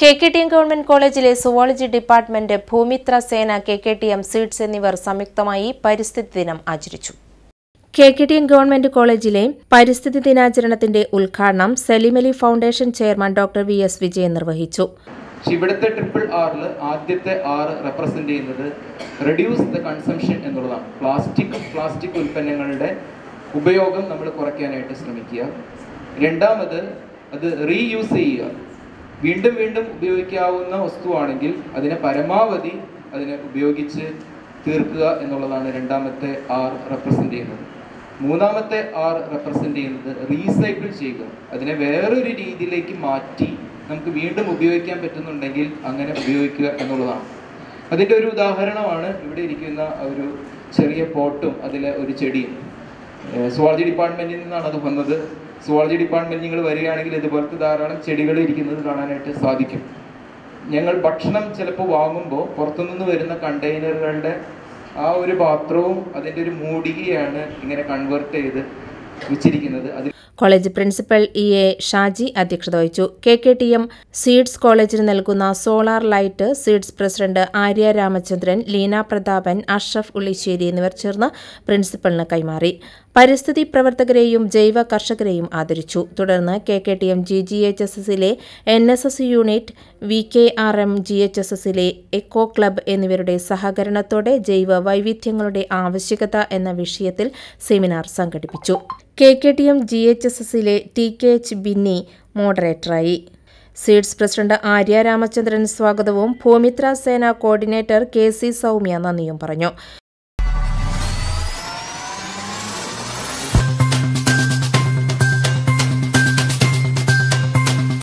K K T M government കോളേജിലെ zoology department Bhoomithra Sena K K T M seeds എന്നിവർ സംയുക്തമായി പരിസ്ഥിതി ദിനം ആചരിച്ചു K K T M government കോളേജിലെ പരിസ്ഥിതി ദിനാചരണത്തിന്റെ ഉദ്ഘാടനം Salim Ali foundation chairman doctor V S Vijayan നിർവഹിച്ചു പക്ഷെ ഇവിടുത്തെ ട്രിപ്പിൾ ആറിൽ ആദ്യത്തെ ആറ് റെപ്രസെന്റ് ചെയ്യുന്നത് റെഡ്യൂസ് ദ കൺസംഷൻ എന്നുള്ളതാണ് പ്ലാസ്റ്റിക് പ്ലാസ്റ്റിക് ഉൽപ്പന്നങ്ങളുടെ ഉപയോഗം നമ്മൾ കുറയ്ക്കാനായിട്ട് ശ്രമിക്കുക രണ്ടാമത് അത് റീയൂസ് ചെയ്യുക വീണ്ടും വീണ്ടും ഉപയോഗിക്കാവുന്ന വസ്തുവാണെങ്കിൽ അതിനെ പരമാവധി അതിനെ ഉപയോഗിച്ച് തീർക്കുക എന്നുള്ളതാണ് രണ്ടാമത്തെ ആർ റെപ്രസെന്റ് ചെയ്യുന്നത് മൂന്നാമത്തെ ആർ റെപ്രസെന്റ് ചെയ്യുന്നത് റീസൈക്കിൾ ചെയ്യുക അതിനെ വേറൊരു രീതിയിലേക്ക് മാറ്റി നമുക്ക് വീണ്ടും ഉപയോഗിക്കാൻ പറ്റുന്നുണ്ടെങ്കിൽ അങ്ങനെ ഉപയോഗിക്കുക എന്നുള്ളതാണ് അതിൻ്റെ ഒരു ഉദാഹരണമാണ് ഇവിടെ ഇരിക്കുന്ന ആ ഒരു ചെറിയ പോട്ടും അതിലെ ഒരു ചെടിയും സുവോളജി ഡിപ്പാർട്ട്മെന്റിൽ നിന്നാണ് അത് വന്നത് സുവോളജി ഡിപ്പാർട്ട്മെന്റ് നിങ്ങൾ വരികയാണെങ്കിൽ ഇതുപോലത്തെ ധാരാളം ചെടികൾ ഇരിക്കുന്നത് കാണാനായിട്ട് സാധിക്കും ഞങ്ങൾ ഭക്ഷണം ചിലപ്പോൾ വാങ്ങുമ്പോൾ പുറത്തുനിന്ന് വരുന്ന കണ്ടെയ്നറുകളുടെ ആ ഒരു പാത്രവും അതിൻ്റെ ഒരു മൂടികയാണ് ഇങ്ങനെ കൺവേർട്ട് ചെയ്ത് വെച്ചിരിക്കുന്നത് അതിൽ college principal E A Shaji അധ്യക്ഷത വഹിച്ചു K K T M seeds കോളേജിന് നൽകുന്ന solar light seeds president Arya Ramachandran Leena Prathapan Ashraf Ullissery എന്നിവർ ചേർന്ന് പ്രിൻസിപ്പലിന് കൈമാറി പരിസ്ഥിതി പ്രവർത്തകരെയും ജൈവ കർഷകരെയും ആദരിച്ചു തുടർന്ന് K K T M G G H S എസിലെ N S S unit V K R M G H S എസിലെ എക്കോ ക്ലബ് എന്നിവരുടെ സഹകരണത്തോടെ ജൈവ വൈവിധ്യങ്ങളുടെ ആവശ്യകത എന്ന വിഷയത്തിൽ സെമിനാർ സംഘടിപ്പിച്ചു K K T M G H S എസിലെ ടി കെ എച്ച് ബിന്നി മോഡറേറ്ററായി സീഡ്സ് പ്രസിഡന്റ് ആര്യ രാമചന്ദ്രൻ സ്വാഗതവും ഭൂമിത്ര സേന കോർഡിനേറ്റർ കെ സി സൗമ്യ നന്ദിയും പറഞ്ഞു